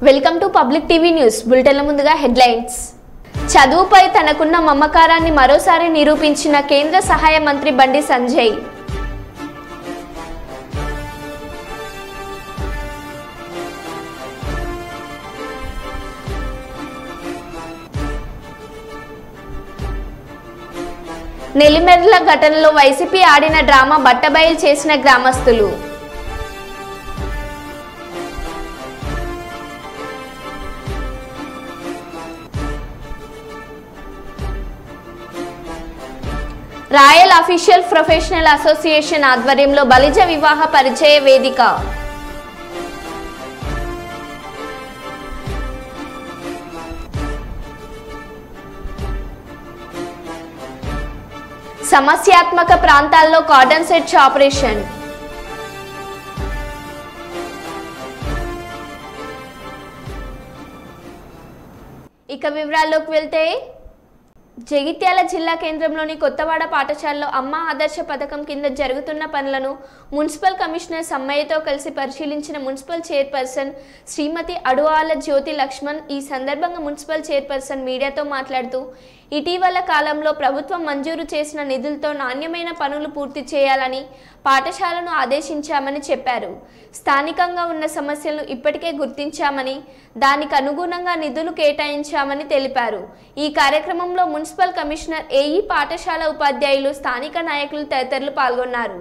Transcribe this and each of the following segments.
Welcome to public TV news బులెటిన్ల ముందుగా headlines చదువుపై తనకున్న మమకారాన్ని మరోసారి నిరూపించిన కేంద్ర సహాయ మంత్రి బండి సంజయ్ నెల్లిమెర్ల ఘటనలో వైసీపీ ఆడిన డ్రామా బట్టబయలు చేసిన గ్రామస్తులు రాయల్ అఫీషియల్ ప్రొఫెషనల్ అసోసియేషన్ ఆధ్వర్యంలో బలిజ వివాహ పరిచయ వేదిక సమస్యాత్మక ప్రాంతాల్లో కాటన్ సెట్స్ ఆపరేషన్ ఇక వివరాల్లోకి వెళ్తే జగిత్యాల జిల్లా కేంద్రంలోని కొత్తవాడ పాఠశాలలో అమ్మ ఆదర్శ పథకం కింద జరుగుతున్న పనులను మున్సిపల్ కమిషనర్ సమ్మయ్యతో కలిసి పరిశీలించిన మున్సిపల్ చైర్పర్సన్ శ్రీమతి అడువాల జ్యోతి లక్ష్మణ్ ఈ సందర్భంగా మున్సిపల్ చైర్పర్సన్ మీడియాతో మాట్లాడుతూ ఇటీవల కాలంలో ప్రభుత్వం మంజూరు చేసిన నిధులతో నాణ్యమైన పనులు పూర్తి చేయాలని పాఠశాలను ఆదేశించామని చెప్పారు స్థానికంగా ఉన్న సమస్యలను ఇప్పటికే గుర్తించామని దానికి అనుగుణంగా నిధులు కేటాయించామని తెలిపారు ఈ కార్యక్రమంలో మున్సిపల్ కమిషనర్ ఏఈ పాఠశాల ఉపాధ్యాయులు స్థానిక నాయకులు తదితరులు పాల్గొన్నారు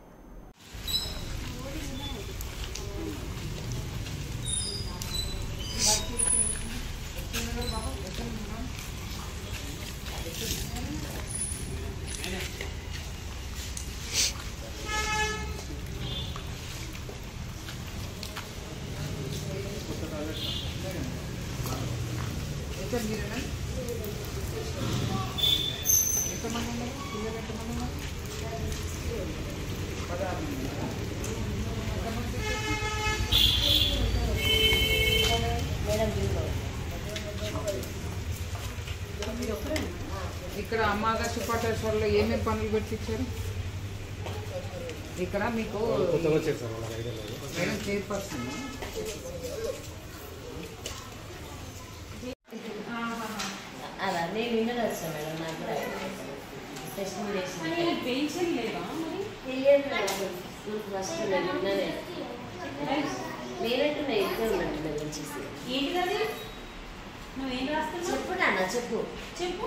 ఇక్కడ అమ్మగా సుపాటేశ్వర్లో ఏమేమి పనులు పెట్టించారు ఇక్కడ మీకు మేడం చైర్పర్సన్ అలా నేను విన్నది వచ్చాను మేడం నాకు కూడా టెస్ట్ చేసింది పెన్షన్ లేదా మరి తెలియదు మేడం నాకు ఫస్ట్ నేను విన్నదే నేనంటున్నా ఇద్దరు ఉన్నట్టున్నా వచ్చేసి ఏంటిది అది నువ్వేం రాస్తున్నావు చెప్పు నాన్న చెప్పు చెప్పు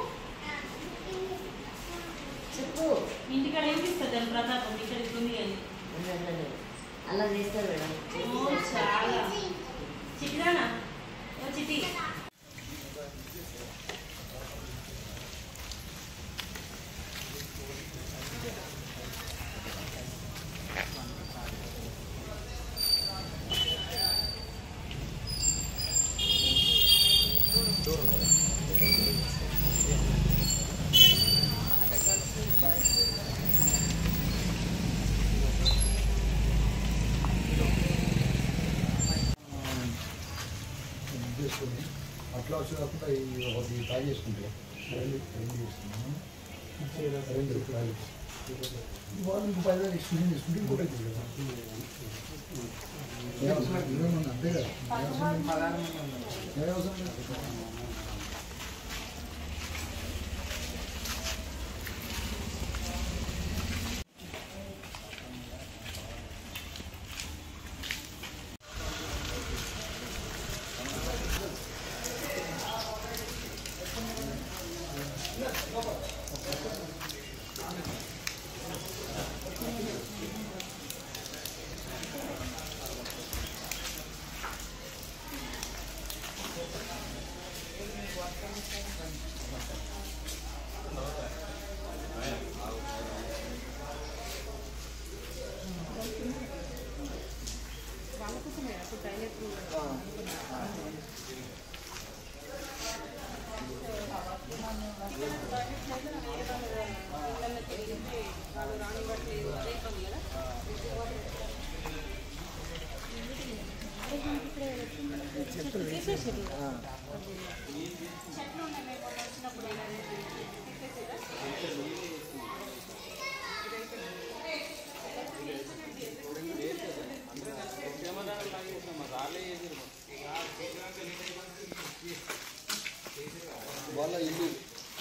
చెప్పు ఇంటికాడ ఏం ఇస్తుంది దాని ప్రతాపం ఇక్కడ ఉంది కానీ అన్నాను. అలా చేస్తారు మేడం ఓ, చాలా చిటిరానా ఓ చిటి చేసుకుని అట్లా వచ్చి కాకుండా ఈ ఒకటి ట్రై చేసుకుంటే రెండు రెండు చేసుకున్నాము రెండు ట్రై వాళ్ళు ఇంకో పది వేలు స్టూడెంట్ తీసుకుంటే ఇంకోటి అవుతుంది కదా ఏ అవసరం లేదు, ఇరవై మంది అంతే కదా ఏ అవసరం లేదు. పదహారు మంది ఉన్నారు ఏ అవసరం లేదు.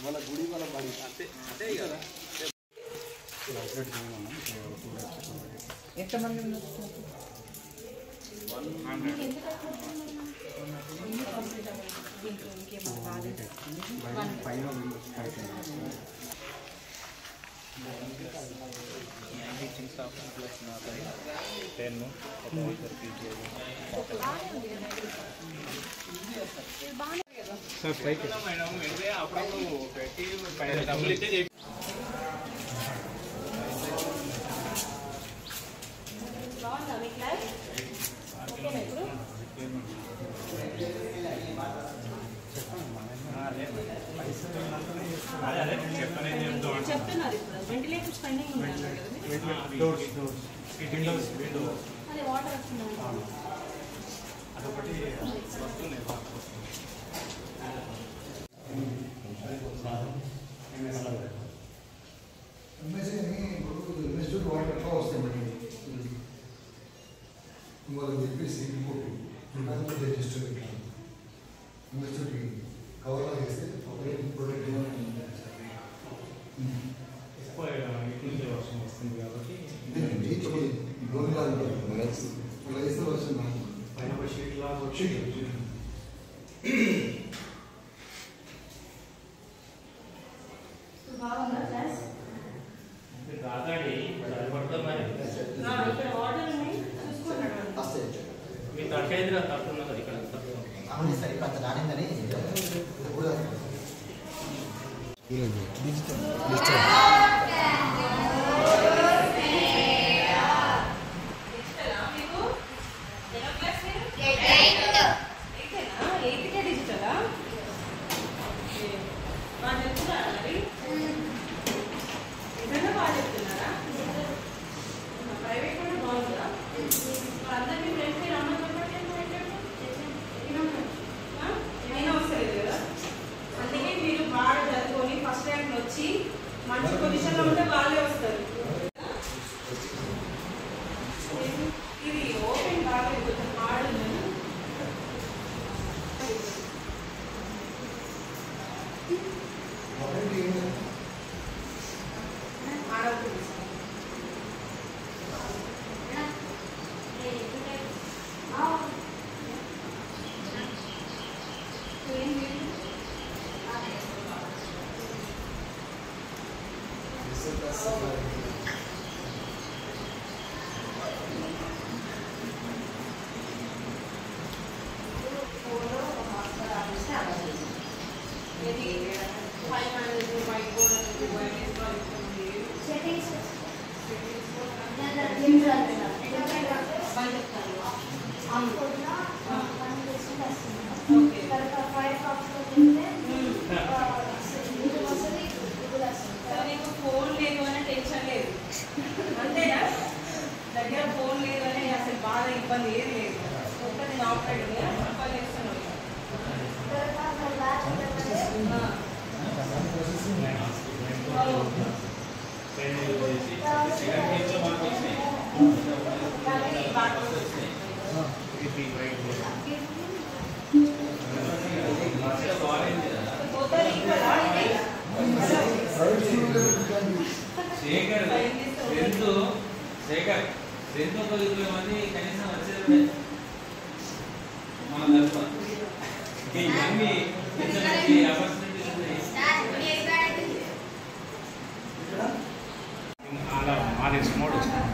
వాళ్ళ గుడి వాళ్ళ బడి ఎంతమంది ఉన్నారు టీచింగ్ స్టాఫ్ ప్లస్ నాకై టెన్ ఒక ఇద్దరు టీచర్ సార్ పైకి మేడం అంటే అప్పుడప్పుడు పెట్టి పైన డబ్బులు ఇచ్చే చేయి బాగుందా మీ క్లాస్ ఓకేనా ఇప్పుడు అదే అదే చెప్పనేది చెప్తాం చెప్తున్నారు ఇప్పుడు వెంటిలేటర్స్ పెండింగ్ ఉన్నాయి కదా డోర్స్ డోర్స్ విండోస్ విండో అదే వాటర్ వస్తున్నాయి అదొకటి వస్తుంది ఎంఎస్సీ అని ఇప్పుడు ఇన్స్టిట్యూట్ వాళ్ళు ఎట్లా వస్తాయి మరి వాళ్ళకి చెప్పేసి రిపోర్ట్ ప్రొడక్ట్ రిజిస్టర్ పెట్టాలి ఇన్స్టిట్యూట్కి కవర్లో వేస్తే ప్రొడక్ట్ ఎక్కువ ఇటు నుంచి వర్షం వస్తుంది కాబట్టి లోన్ కాదు ఇలా వేస్తే వర్షం రాదు. పైన ఒక షీట్ లాగా వచ్చి బాగుందా క్లాస్ కాదండి అది పడతాం మరి ఇక్కడ వాటర్ ఉన్నాయి చూసుకున్నాడు మీ తట్టేదిరా తట్టున్నది ఇక్కడ అవును సరే కొంత రానిందని ఇప్పుడు మీకు ఎన్నో క్లాస్ మీరు ఎయితేనా ఎయిత్కే డిజిటలా బాగా చెప్తున్నారా మరి నిజంగా బాగా చెప్తున్నారా ప్రైవేట్ కూడా బాగుందా మరి అందరు మీ ఫ్రెండ్స్ మీరు అమ్మ చెప్పండి ఏమైనా వస్తలేదు కదా అందుకే మీరు బాగా చదువుకొని ఫస్ట్ ర్యాంక్ వచ్చి మంచి పొజిషన్లో ఉంటే వాళ్ళే వస్తారు ఇది ఓపెన్ బాగా కొంచెం హార్డ్ ఉంది ఒకటి ఆడవుతుంది ఇది five hundred white board white okay so నీకు ఫోన్ లేదు అనే టెన్షన్ లేదు అంతేనా దగ్గర ఫోన్ లేదు అని అసలు బాధ ఇబ్బంది ఏది లేదు ఒక్కటి నేను ఆపరేట్ పని చేస్తున్నాను పోతారు ఇక్కడ ఇది ప్రైవేట్ స్కూల్లో పెట్టుకోండి శేఖర్ టెన్త్ శేఖర్ టెన్త్ ఒక ఇరవై మంది కనీసం వచ్చేది మన తరఫున ఇవన్నీ ఇతనికి ఆపర్చునిటీస్ ఉన్నాయి అలా మాది స్మోడ్ వచ్చింది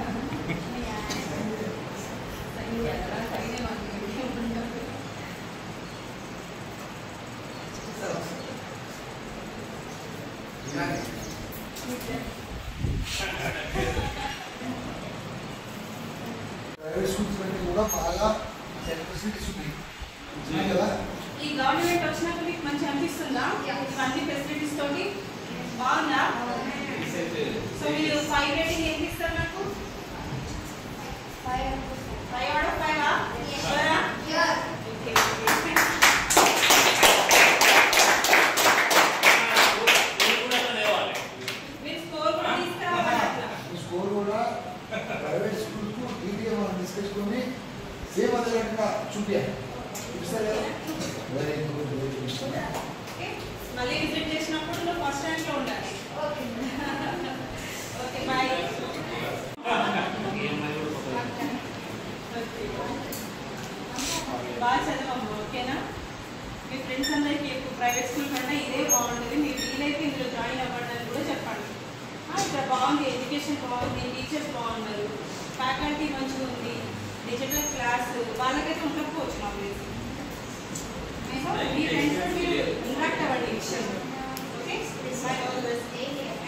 ప్రైవేట్ స్కూల్స్ కంటే కూడా బాగా ఫెసిలిటీస్ ఉన్నాయి ఉన్నాయి కదా ఈ గవర్నమెంట్ వచ్చినాక మీకు మంచి అనిపిస్తుందా ఇవన్నీ ఫెసిలిటీస్ తోటి బాగుందా సో మీరు ఫైవ్ రేటింగ్ ఏం ఇస్తారు నాకు ఫైవ్ అవుట్ ఆఫ్ ఫైవ్ మీరు స్కోర్ కూడా తీసుకురావాలి అట్లా ఈ స్కూల్ కూడా ప్రైవేట్ స్కూల్కు టీడీఏ మనం తీసుకొచ్చుకొని సేమ్ అదే రకంగా చూపించాలి చూపిస్తారు కదా very good very good okay మళ్ళీ విజిట్ చేసినప్పుడు నువ్వు ఫస్ట్ ర్యాంక్లో ఉండాలి ఓకే బాయ్ బాగా చదవమ్మ ఓకేనా మీ ఫ్రెండ్స్ అందరికీ ఎక్కువ ప్రైవేట్ స్కూల్ కన్నా ఇదే బాగుంటుంది మీరు వీలైతే ఇందులో జాయిన్ అవ్వడానికి కూడా చెప్పండి ఆ, ఇక్కడ బాగుంది ఎడ్యుకేషన్ బాగుంది టీచర్స్ బాగున్నారు ఫ్యాకల్టీ మంచిగా ఉంది డిజిటల్ క్లాస్ వాళ్ళకైతే ఉండకపోవచ్చు మా ప్లేస్ సో మీ ఫ్రెండ్స్ మీరు ఇంట్రాక్ట్ అవ్వండి ఈ విషయంలో okay bye all the best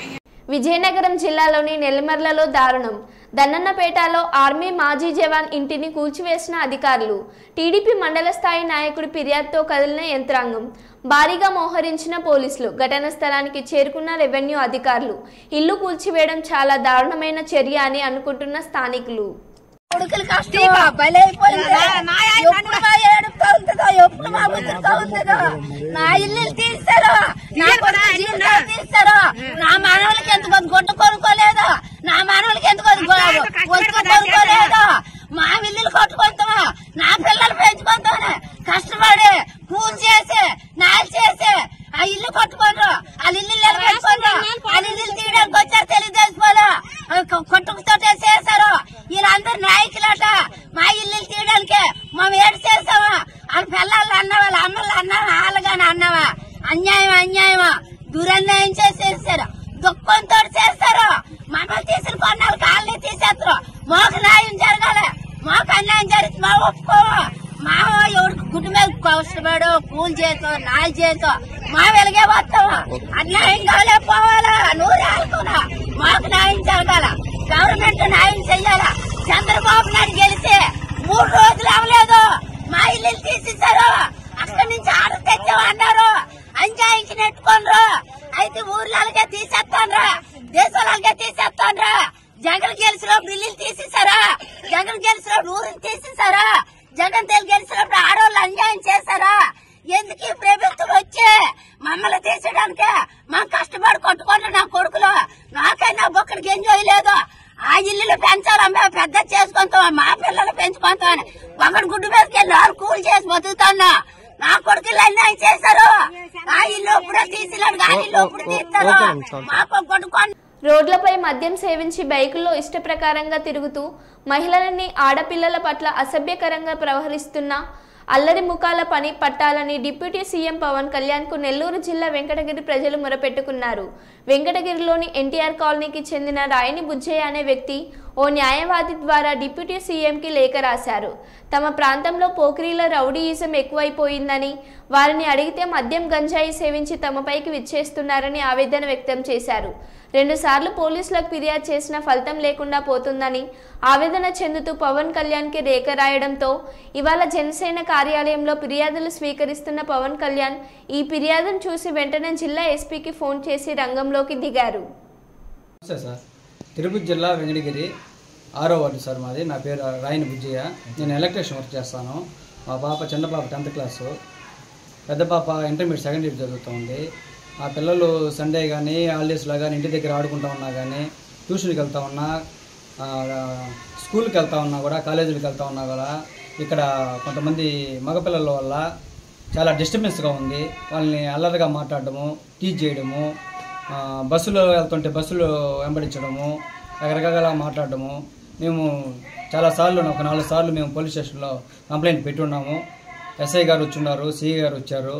Vizianagaram జిల్లాలోని నెల్లిమర్లలో దారుణం దన్నన్నపేటలో ఆర్మీ మాజీ జవాన్ ఇంటిని కూల్చివేసిన అధికారులు టీడీపీ మండల స్థాయి నాయకుడి ఫిర్యాదుతో కదిలిన యంత్రాంగం భారీగా మోహరించిన పోలీసులు ఘటన స్థలానికి చేరుకున్న రెవెన్యూ అధికారులు ఇల్లు కూల్చివేయడం చాలా దారుణమైన చర్య అని అనుకుంటున్న స్థానికులు కొడుకులు కష్టం బలైపోయిందా ఎప్పుడు మా ఏడుపుతా ఉంటుందో ఎప్పుడు మా ముద్దుతా ఉంటుందో నా ఇల్లు తీస్తారు నా కొడుకు జీవితాలు తీస్తారు నా మనవలకి ఎంత కొద్ది గుడ్డ కొనుక్కోలేదు నా మనవలకి ఎంత కొద్ది వస్తువు కొనుక్కోలేదు మా ఇల్లులు కొట్టుకుంటామా నా పిల్లలు పెంచుకుంటామని కష్టపడి కూలి చేసి నాలు చేసి ఆ ఇల్లు కొట్టుకోండ్రు వాళ్ళ ఇల్లు నిలబెట్టుకోండ్రు వాళ్ళ ఇల్లు తీయడానికి వచ్చారు తెలుగుదేశం వాళ్ళు కొట్టుకుతోటే చేశారు వీళ్ళందరూ నాయకులట మా ఇల్లు తీయడానికి మేము ఏడు చేసామా వాళ్ళ పిల్లలు అన్న వాళ్ళ అమ్మలు అన్నావా వాళ్ళగానే అన్నావా అన్యాయం అన్యాయమా దురన్యాయం చేసేసారు దుఃఖంతో చేస్తారు మమ్మల్ని తీసిన కొన్నాళ్ళు కాళ్ళని తీసేస్తారు మాకు న్యాయం జరగాలి మాకు అన్యాయం జరిగితే మా ఒప్పుకోము మా ఎవరికి గుడ్డు మీద కష్టపడు కూలి చేతో నాలు చేతో మా వెలుగే వస్తాము అన్యాయం కాలే పోవాలా నూరు ఆడుకోనా మాకు న్యాయం జరగాల గవర్నమెంట్ న్యాయం చెయ్యాలా చంద్రబాబు నాయుడు గెలిచి మూడు రోజులు అవ్వలేదు మా ఇల్లు తీసేశారు అక్కడి నుంచి ఆర్డర్ తెచ్చామన్నారు అంజాయించి నెట్టుకోండ్రు అయితే ఊర్లకే తీసేస్తాన్రా దేశాలకే తీసేస్తాన్రా జగన్ గెలిచినప్పుడు ఇల్లు తీసేశారా జగన్ గెలిచినప్పుడు ఊరిని తీసేశారా జగన్ తెలు గెలిచినప్పుడు ఆడవాళ్ళు అన్యాయం చేశారా ఎందుకు ఈ ప్రభుత్వం వచ్చి మమ్మల్ని తీసేయడానికి మేము కష్టపడి కొట్టుకుంటూ నా కొడుకులు నాకైనా ఒక్కడికి ఎంజాయ్ లేదు ఆ ఇల్లులు పెంచాలా మేము పెద్ద చేసుకుంటాం మా పిల్లలు పెంచుకుంటాం ఒకటి గుడ్డు మీదకి వెళ్ళి ఆరు కూలి చేసి బతుకుతాను నా కొడుకులు అన్యాయం చేశారు ఆ ఇల్లు ఇప్పుడు తీసినాడు ఆ ఇల్లు ఇప్పుడు తీస్తారు మాకు కొట్టుకొని రోడ్లపై మద్యం సేవించి బైకుల్లో ఇష్టప్రకారంగా తిరుగుతూ మహిళలని ఆడపిల్లల పట్ల అసభ్యకరంగా ప్రవహరిస్తున్న అల్లరి ముఖాల పని పట్టాలని డిప్యూటీ సీఎం పవన్ కళ్యాణ్కు నెల్లూరు జిల్లా వెంకటగిరి ప్రజలు మొరపెట్టుకున్నారు వెంకటగిరిలోని ఎన్టీఆర్ కాలనీకి చెందిన రాయని బుజ్జయ్య అనే వ్యక్తి ఓ న్యాయవాది ద్వారా డిప్యూటీ సీఎంకి లేఖ రాశారు తమ ప్రాంతంలో పోకిరీల రౌడీయిజం ఎక్కువైపోయిందని వారిని అడిగితే మద్యం గంజాయి సేవించి తమపైకి విచ్చేస్తున్నారని ఆవేదన వ్యక్తం చేశారు రెండుసార్లు పోలీసులకు ఫిర్యాదు చేసిన ఫలితం లేకుండా పోతుందని ఆవేదన చెందుతూ పవన్ కళ్యాణ్కి రేఖ రాయడంతో ఇవాళ జనసేన కార్యాలయంలో ఫిర్యాదులు స్వీకరిస్తున్న పవన్ కళ్యాణ్ ఈ ఫిర్యాదును చూసి వెంటనే జిల్లా ఎస్పీకి ఫోన్ చేసి రంగంలోకి దిగారు నమస్తే సార్ తిరుపతి జిల్లా వెంకటగిరి ఆరో వార్డు సార్ మాది నా పేరు రాయని బుజ్జయ్య నేను ఎలక్ట్రీషియన్ వర్క్ చేస్తాను మా పాప చిన్న పాప టెన్త్ క్లాసు పెద్ద పాప ఇంటర్మీడియట్ సెకండ్ ఇయర్ చదువుతుంది ఆ పిల్లలు సండే కానీ హాలిడేస్లో కానీ ఇంటి దగ్గర ఆడుకుంటా ఉన్నా కానీ ట్యూషన్కి వెళ్తా ఉన్నా ఆ, స్కూల్కి వెళ్తా ఉన్నా కూడా కాలేజీలకు వెళ్తా ఉన్నా కూడా ఇక్కడ కొంతమంది మగపిల్లల వల్ల చాలా డిస్టర్బెన్స్గా ఉంది వాళ్ళని అల్లరిగా మాట్లాడడము టీచ్ చేయడము ఆ, బస్సులో వెళ్తుంటే బస్సులో వెంబడించడము రకరకాల మాట్లాడడము మేము చాలాసార్లు ఒక నాలుగు సార్లు మేము పోలీస్ స్టేషన్లో కంప్లైంట్ పెట్టున్నాము ఎస్ఐ గారు వచ్చున్నారు సిఐ గారు వచ్చారు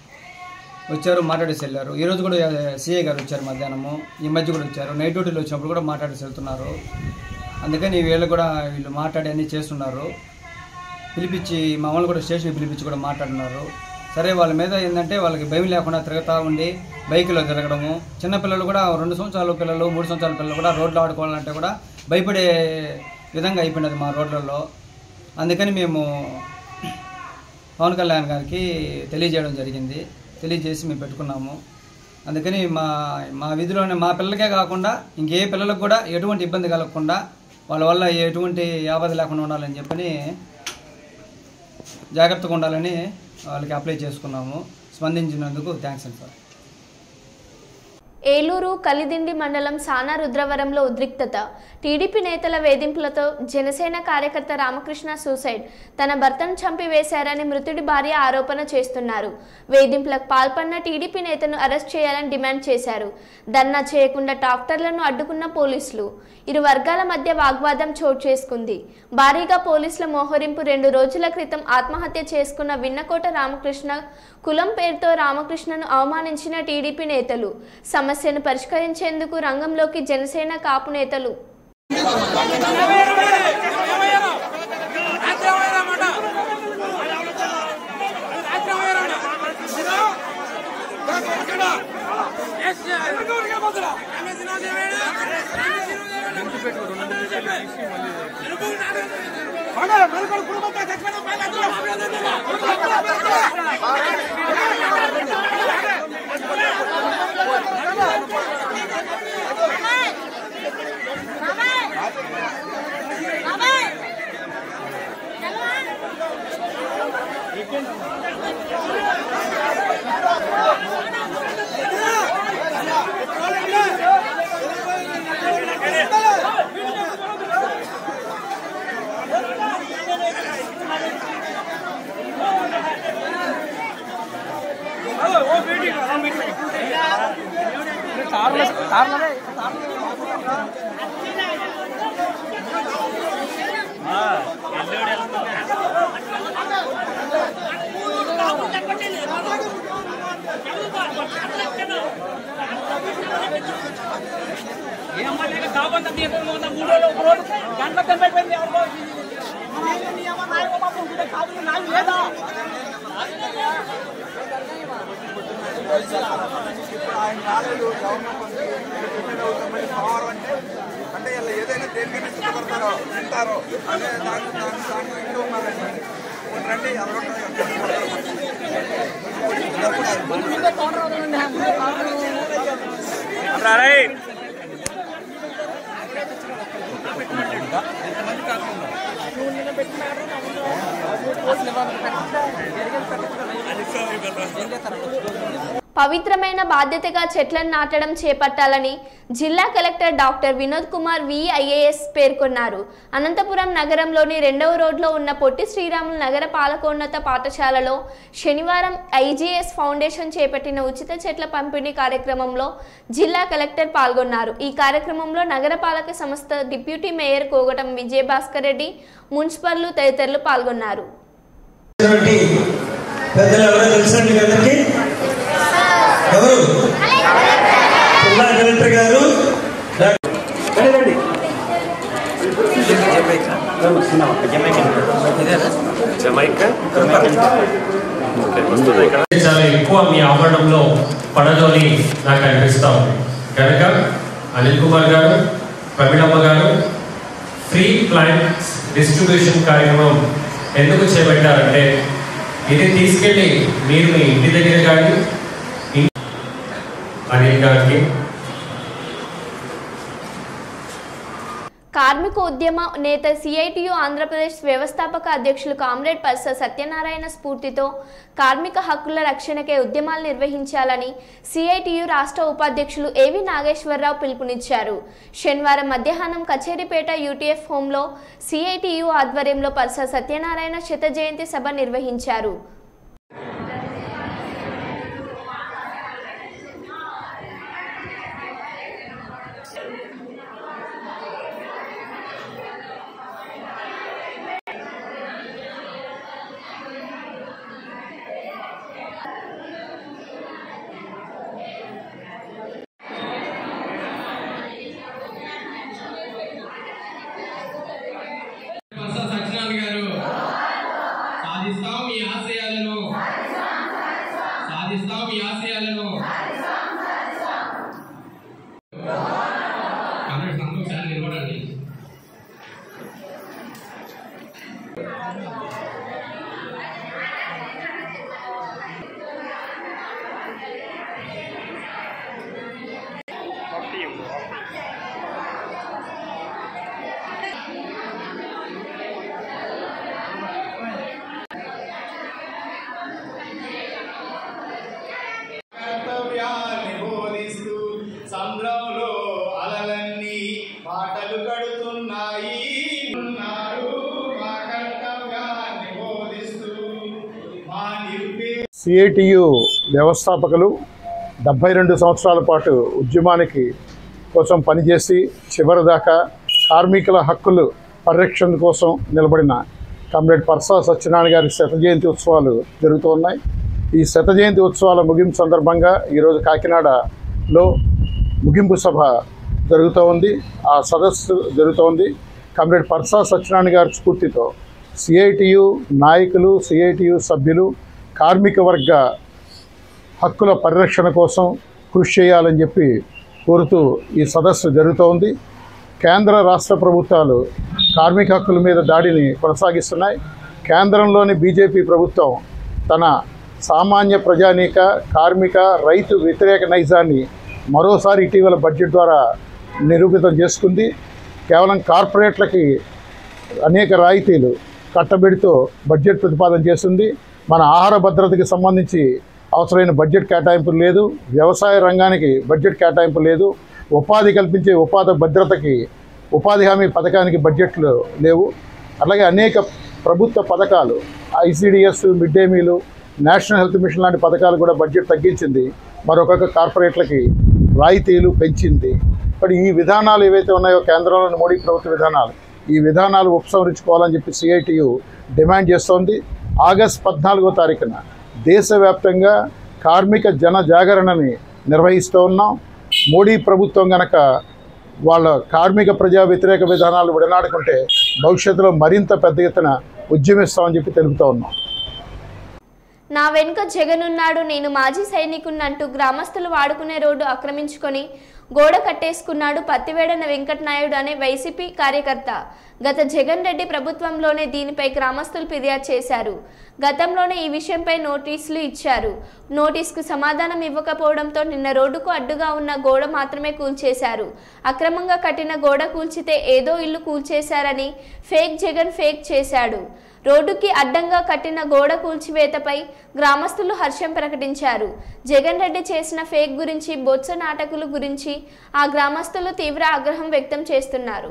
వచ్చారు మాట్లాడేసి వెళ్ళారు ఈరోజు కూడా సిఐ గారు వచ్చారు మధ్యాహ్నము ఈ మధ్య కూడా వచ్చారు నైట్ డ్యూటీలో వచ్చినప్పుడు కూడా మాట్లాడేసి వెళ్తున్నారు అందుకని వీళ్ళు కూడా వీళ్ళు మాట్లాడి అన్నీ చేస్తున్నారు పిలిపించి మమ్మల్ని కూడా స్టేషన్కి పిలిపించి కూడా మాట్లాడుతున్నారు సరే వాళ్ళ మీద ఏంటంటే వాళ్ళకి భయం లేకుండా తిరుగుతూ ఉండి బైకులో తిరగడము చిన్నపిల్లలు కూడా రెండు సంవత్సరాల పిల్లలు మూడు సంవత్సరాల పిల్లలు కూడా రోడ్లు ఆడుకోవాలంటే కూడా భయపడే విధంగా అయిపోయినది మా రోడ్లలో అందుకని మేము పవన్ కళ్యాణ్ గారికి తెలియజేయడం జరిగింది తెలియజేసి మేము పెట్టుకున్నాము అందుకని మా మా విధిలోనే మా పిల్లలకే కాకుండా ఇంకే పిల్లలకు కూడా ఎటువంటి ఇబ్బంది కలగకుండా వాళ్ళ వల్ల ఎటువంటి ఆపద లేకుండా ఉండాలని చెప్పని జాగ్రత్తగా ఉండాలని వాళ్ళకి అప్లై చేసుకున్నాము స్పందించినందుకు థ్యాంక్స్ అండి సార్ ఏలూరు కలిదిండి మండలం సానా రుద్రవరంలో ఉద్రిక్తత టీడీపీ నేతల వేధింపులతో జనసేన కార్యకర్త రామకృష్ణ సూసైడ్ తన భర్తను చంపివేశారని మృతుడి భార్య ఆరోపణ చేస్తున్నారు వేధింపులకు పాల్పడిన టీడీపీ నేతను అరెస్ట్ చేయాలని డిమాండ్ చేశారు ధర్నా చేయకుండా డాక్టర్లను అడ్డుకున్న పోలీసులు ఇరు వర్గాల మధ్య వాగ్వాదం చోటు చేసుకుంది భారీగా పోలీసుల మోహరింపు రెండు రోజుల క్రితం ఆత్మహత్య చేసుకున్న విన్నకోట రామకృష్ణ కులం పేరుతో రామకృష్ణను అవమానించిన టీడీపీ నేతలు సమస్యను పరిష్కరించేందుకు రంగంలోకి జనసేన కాపు నేతలు అంటే వీళ్ళు ఏదైనా దేనికైనా సిద్ధపడతారో తింటారో అదే దాని దాని దాని ఇంట్లో ఉన్నారండి రండి పవిత్రమైన బాధ్యతగా చెట్లను నాటడం చేపట్టాలని జిల్లా collector doctor Vinod Kumar V IAS పేర్కొన్నారు అనంతపురం నగరంలోని రెండవ రోడ్లో ఉన్న పొట్టి శ్రీరాములు నగర పాలకోన్నత పాఠశాలలో శనివారం ఐజీఎస్ ఫౌండేషన్ చేపట్టిన ఉచిత చెట్ల పంపిణీ కార్యక్రమంలో జిల్లా కలెక్టర్ పాల్గొన్నారు ఈ కార్యక్రమంలో నగరపాలక సంస్థ డిప్యూటీ మేయర్ కోగటం విజయభాస్కర్ రెడ్డి మున్సిపల్లు తదితరులు పాల్గొన్నారు పెద్దలు ఎవరో తెలుసండి మీ అందరికి ఎవరు జిల్లా కలెక్టర్ గారు చాలా ఎక్కువ మీ ఆవరణంలో పడదు అని నాకు అనిపిస్తా ఉంది కనుక అనిల్ కుమార్ గారు ప్రవీణమ్మ గారు ఫ్రీ ప్లాంట్స్ డిస్ట్రిబ్యూషన్ కార్యక్రమం ఎందుకు చేపట్టారంటే ఇది తీసుకెళ్ళి మీరు మీ ఇంటి దగ్గర కానీ ఇం- అనిల్ గారికి కార్మిక ఉద్యమ నేత సిఐటియు ఆంధ్రప్రదేశ్ వ్యవస్థాపక అధ్యక్షులు కామ్రేడ్ పర్స సత్యనారాయణ స్ఫూర్తితో కార్మిక హక్కుల రక్షణకే ఉద్యమాలు నిర్వహించాలని సిఐటియు రాష్ట్ర ఉపాధ్యక్షులు ఏవి నాగేశ్వరరావు పిలుపునిచ్చారు శనివారం మధ్యాహ్నం కచేరిపేట యూటీఎఫ్ హోంలో సిఐటియు ఆధ్వర్యంలో పర్స సత్యనారాయణ శత జయంతి సభ నిర్వహించారు సత్యనారాయణ గారు సాధిస్తాం మీ ఆశయాలు సిఐటియు వ్యవస్థాపకులు డెబ్భై రెండు సంవత్సరాల పాటు ఉద్యమానికి కోసం పనిచేసి చివరిదాకా కార్మికుల హక్కులు పరిరక్షణ కోసం నిలబడిన కామ్రేడ్ పర్సా సత్యనారాయణ గారి శత జయంతి ఉత్సవాలు జరుగుతూ ఉన్నాయి ఈ శత జయంతి ఉత్సవాల ముగింపు సందర్భంగా ఈరోజు కాకినాడలో ముగింపు సభ జరుగుతూ ఉంది ఆ సదస్సు జరుగుతూ ఉంది కామ్రేడ్ పర్సా సత్యనారాయణ గారి స్ఫూర్తితో సిఐటియు నాయకులు సిఐటియు సభ్యులు కార్మిక వర్గ హక్కుల పరిరక్షణ కోసం కృషి చేయాలని చెప్పి కోరుతూ ఈ సదస్సు జరుగుతూ ఉంది కేంద్ర రాష్ట్ర ప్రభుత్వాలు కార్మిక హక్కుల మీద దాడిని కొనసాగిస్తున్నాయి కేంద్రంలోని బీజేపీ ప్రభుత్వం తన సామాన్య ప్రజానీక కార్మిక రైతు వ్యతిరేక నైజాన్ని మరోసారి ఇటీవల బడ్జెట్ ద్వారా నిరూపితం చేసుకుంది కేవలం కార్పొరేట్లకి అనేక రాయితీలు కట్టబెడుతూ బడ్జెట్ ప్రతిపాదన చేస్తుంది మన ఆహార భద్రతకి సంబంధించి అవసరమైన బడ్జెట్ కేటాయింపులు లేదు వ్యవసాయ రంగానికి బడ్జెట్ కేటాయింపు లేదు ఉపాధి కల్పించే ఉపాధి భద్రతకి ఉపాధి హామీ పథకానికి బడ్జెట్లు లేవు అలాగే అనేక ప్రభుత్వ పథకాలు ఐసిడిఎస్ మిడ్ డే మీలు నేషనల్ హెల్త్ మిషన్ లాంటి పథకాలు కూడా బడ్జెట్ తగ్గించింది మరొక కార్పొరేట్లకి రాయితీలు పెంచింది మరి ఈ విధానాలు ఏవైతే ఉన్నాయో కేంద్రంలోని మోడీ ప్రభుత్వ విధానాలు ఈ విధానాలు ఉపసంహరించుకోవాలని చెప్పి సిఐటియు డిమాండ్ చేస్తోంది ఆగస్ట్ పద్నాలుగో తారీఖున దేశవ్యాప్తంగా కార్మిక జన జాగరణని నిర్వహిస్తూ ఉన్నాం మోడీ ప్రభుత్వం గనక వాళ్ళ కార్మిక ప్రజా వ్యతిరేక విధానాలు విడనాడుకుంటే భవిష్యత్తులో మరింత పెద్ద ఎత్తున ఉద్యమిస్తామని చెప్పి తెలుపుతూ ఉన్నాం నా వెనుక జగనున్నాడు నేను మాజీ సైనికున్నంటూ గ్రామస్తులు వాడుకునే రోడ్డు ఆక్రమించుకొని గోడ కట్టేసుకున్నాడు పత్తివేడన వెంకటనాయుడు అనే వైసీపీ కార్యకర్త గత జగన్ రెడ్డి ప్రభుత్వంలోనే దీనిపై గ్రామస్తులు ఫిర్యాదు చేశారు గతంలోనే ఈ విషయంపై నోటీసులు ఇచ్చారు నోటీసుకు సమాధానం ఇవ్వకపోవడంతో నిన్న రోడ్డుకు అడ్డుగా ఉన్న గోడ మాత్రమే కూల్చేశారు అక్రమంగా కట్టిన గోడ కూల్చితే ఏదో ఇల్లు కూల్చేశారని ఫేక్ జగన్ ఫేక్ చేశాడు రోడ్డుకి అడ్డంగా కట్టిన గోడ కూల్చివేతపై గ్రామస్తులు హర్షం ప్రకటించారు జగన్ రెడ్డి చేసిన ఫేక్ గురించి బొత్స నాటకుల గురించి ఆ గ్రామస్తులు తీవ్ర ఆగ్రహం వ్యక్తం చేస్తున్నారు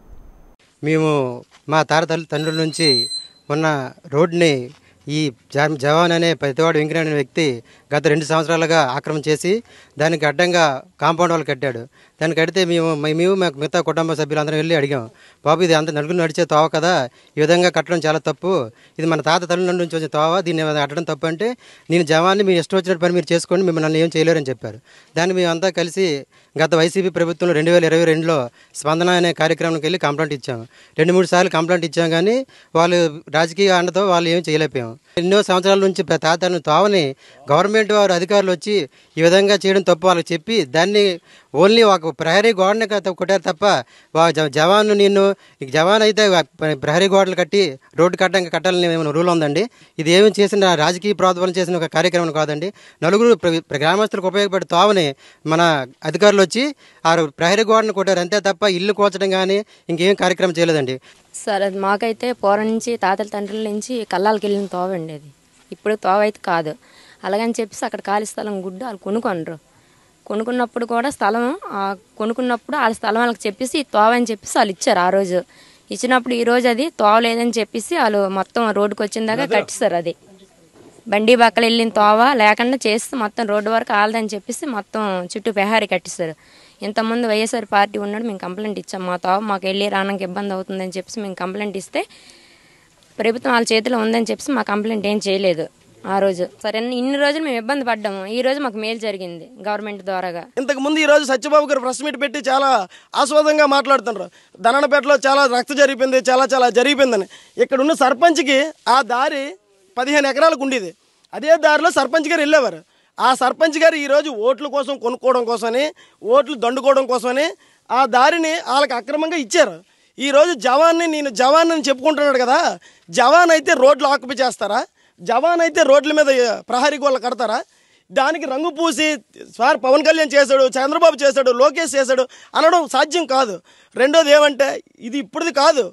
మేము మా తాత తల్లి తండ్రుల నుంచి ఉన్న రోడ్ని ఈ జ- జవాన్ అనే పెద్దవాడు వెంకయ్య అనే వ్యక్తి గత రెండు సంవత్సరాలుగా ఆక్రమణ చేసి దానికి అడ్డంగా కాంపౌండ్ వాళ్ళు కట్టాడు దాన్ని కడితే మేము మే- మేము మా మిగతా కుటుంబ సభ్యులందరం వెళ్ళి అడిగాం బాబు ఇది అంత నలుగురు నడిచే తోవ కదా ఈ విధంగా కట్టడం చాలా తప్పు ఇది మన తాత తల్లి నుంచి వచ్చిన తోవ దీన్ని ఏమైనా కట్టడం తప్పు అంటే నేను జవాన్ని మీరు ఇష్టం వచ్చినట్టు పని మీరు చేసుకోండి మిమ్మల్ని నన్ను ఏం చేయలేరని చెప్పారు దాన్ని మేమంతా కలిసి గత వైసీపీ ప్రభుత్వంలో రెండు వేల ఇరవై రెండులో స్పందన అనే కార్యక్రమానికి వెళ్ళి కంప్లైంట్ ఇచ్చాము రెండు మూడు సార్లు కంప్లైంట్ ఇచ్చాం కానీ వాళ్ళు రాజకీయ అండతో వాళ్ళు ఏం చేయలేకపోయాం ఎన్నో సంవత్సరాల నుంచి ప్ర- తాతను తావని గవర్నమెంట్ వారు అధికారులు వచ్చి ఈ విధంగా చేయడం తప్పు వాళ్ళకి చెప్పి దాన్ని ఓన్లీ ఒక ప్రహరీ గోడని క- కొట్టారు తప్ప వా- జ- జవాన్ నిన్ను ఈ జవాన్ అయితే ఆ ప్ర- ప్రహరీ గోడలు కట్టి రోడ్డు కట్టడానికి కట్టాలని ఏమైనా రూల్ ఉందండి ఇది ఏమి చేసిన రాజకీయ ప్రాతిపదన చేసిన ఒక కార్యక్రమం కాదండి నలుగురు ప్ర- ప్ర- గ్రామస్తులకు ఉపయోగపడే తావని మన అధికారులు వచ్చి ఆ ప్రహరీ గోడను కొట్టారు అంతే తప్ప ఇల్లు కోల్చడం కానీ ఇంకేం కార్యక్రమం చేయలేదండి సార్ అది మాకైతే పూర్వం నుంచి తాతల తండ్రుల నుంచి కళ్ళాలకి వెళ్ళిన తోవ అండి అది ఇప్పుడు తోవ అయితే కాదు అలాగని చెప్పేసి అక్కడ ఖాళీ స్థలం గుడ్డు వాళ్ళు కొనుక్కొనరు కొనుక్కున్నప్పుడు కూడా స్థలం ఆ కొనుక్కున్నప్పుడు వాళ్ళ స్థలం వాళ్ళకి చెప్పేసి ఈ తోవ అని చెప్పేసి వాళ్ళు ఇచ్చారు ఆ రోజు ఇచ్చినప్పుడు ఈ రోజు అది తోవ లేదని చెప్పేసి వాళ్ళు మొత్తం రోడ్డుకి వచ్చిన దాకా కట్టిస్తారు అది బండి బక్కలు వెళ్ళిన తోవ లేకుండా చేస్తే మొత్తం రోడ్డు వరకు ఆలదని చెప్పేసి మొత్తం చుట్టూ పెహారీ కట్టిస్తారు ఇంతకుముందు వైఎస్ఆర్ పార్టీ ఉన్నాడు మేము కంప్లైంట్ ఇచ్చాం మా తోవ మాకు వెళ్ళి రావడానికి ఇబ్బంది అవుతుందని చెప్పేసి మేము కంప్లైంట్ ఇస్తే ప్రభుత్వం వాళ్ళ చేతిలో ఉందని చెప్పేసి మా కంప్లైంట్ ఏం చేయలేదు ఆ రోజు సరే ఇన్ని రోజులు మేము ఇబ్బంది పడ్డాము ఈ రోజు మాకు మేలు జరిగింది గవర్నమెంట్ ద్వారాగా ఇంతకు ముందు ఈ రోజు సత్యబాబు గారు ప్రెస్ మీట్ పెట్టి చాలా ఆస్వాదంగా మాట్లాడుతున్నారు ధననపేటలో చాలా రక్త జరిగిపోయింది చాలా చాలా జరిగిపోయిందని ఇక్కడ ఉన్న సర్పంచ్కి ఆ దారి పదిహేను ఎకరాలకు ఉండేది అదే దారిలో సర్పంచ్ గారు వెళ్ళేవారు ఆ సర్పంచ్ గారు ఈరోజు ఓట్ల కోసం కొనుక్కోవడం కోసమని ఓట్లు దండుకోవడం కోసమని ఆ దారిని వాళ్ళకి అక్రమంగా ఇచ్చారు ఈరోజు జవాన్ని నేను జవాన్ అని చెప్పుకుంటున్నాడు కదా జవాన్ అయితే రోడ్లు ఆక్యుపై చేస్తారా జవాన్ అయితే రోడ్ల మీద ప్రహరీ గోళ్ళు కడతారా దానికి రంగు పూసి సార్ పవన్ కళ్యాణ్ చేశాడు చంద్రబాబు చేశాడు లోకేష్ చేశాడు అనడం సాధ్యం కాదు రెండోది ఏమంటే ఇది ఇప్పుడుది కాదు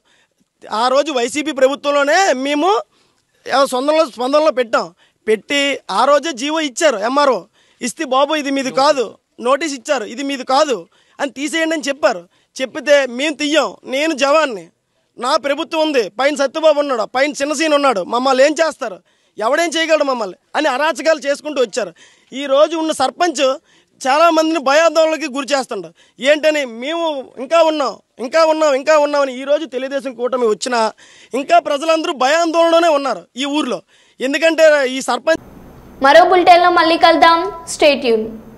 ఆ రోజు వైసీపీ ప్రభుత్వంలోనే మేము స్పందనలో స్పందనలో పెట్టాం పెట్టి ఆ రోజే జీవో ఇచ్చారు ఎంఆర్ఓ ఇస్తే బాబు ఇది మీది కాదు నోటీస్ ఇచ్చారు ఇది మీది కాదు అని తీసేయండి అని చెప్పారు చెప్పితే మేము తీయం నేను జవాన్ని నా ప్రభుత్వం ఉంది పైన సత్యబాబు ఉన్నాడు పైన చిన్నసీన ఉన్నాడు మమ్మల్ని ఏం చేస్తారు ఎవడేం చేయగలడు మమ్మల్ని అని అరాచకాలు చేసుకుంటూ వచ్చారు ఈ రోజు ఉన్న సర్పంచ్ చాలా మందిని భయాందోళనకి గురి చేస్తుండ ఏంటని మేము ఇంకా ఉన్నాం ఇంకా ఉన్నాం ఇంకా ఉన్నామని ఈ రోజు తెలుగుదేశం కూటమి వచ్చినా ఇంకా ప్రజలందరూ భయాందోళనలోనే ఉన్నారు ఈ ఊర్లో ఎందుకంటే ఈ సర్పంచ్ మరో బులెటిన్లో మళ్ళీ కలుద్దాం స్టేట్ యూన్